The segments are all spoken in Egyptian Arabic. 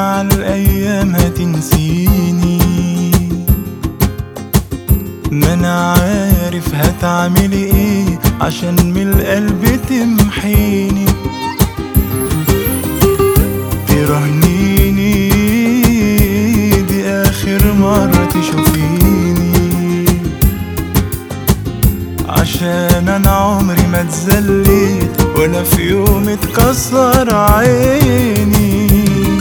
مع الايام هتنسيني ما انا عارف هتعملي ايه عشان من القلب تمحيني ترهنيني دي اخر مرة تشوفيني عشان انا عمري ما اتذليت ولا في يوم اتكسر عيني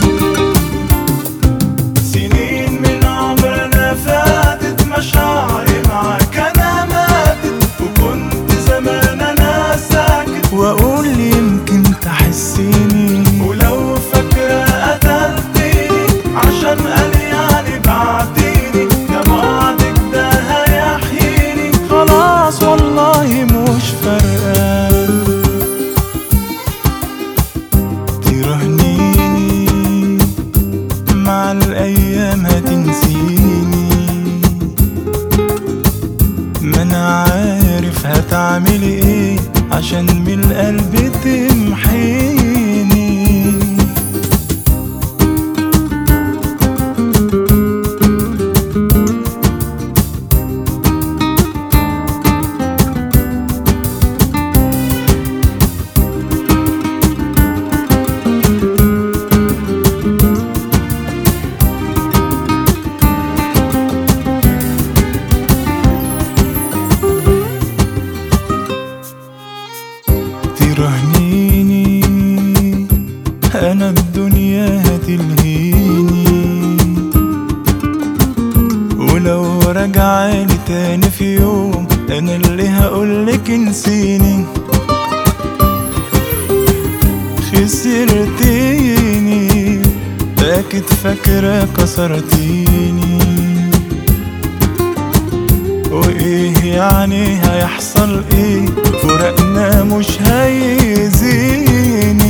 سنين من عمرنا فاتت مشاعري معاك انا ماتت وكنت زمان انا ساكت واقول يمكن تحسيني ولو فاكرة قتلتيني عشان قال يعني بعتيني ده بعدك ده هيحييني خلاص والله مش فارقة ترهنيني مع الايام هتنسيني ما انا عارف هتعملي ايه عشان من القلب تمحيني ترهنيني انا الدنيا هتلهيني ولو رجعلي تاني في يوم انا اللي هقولك انسيني خسرتيني اكيد فاكرة كسرتيني وايه يعني هيحصل ايه فراقنا مش هيزيني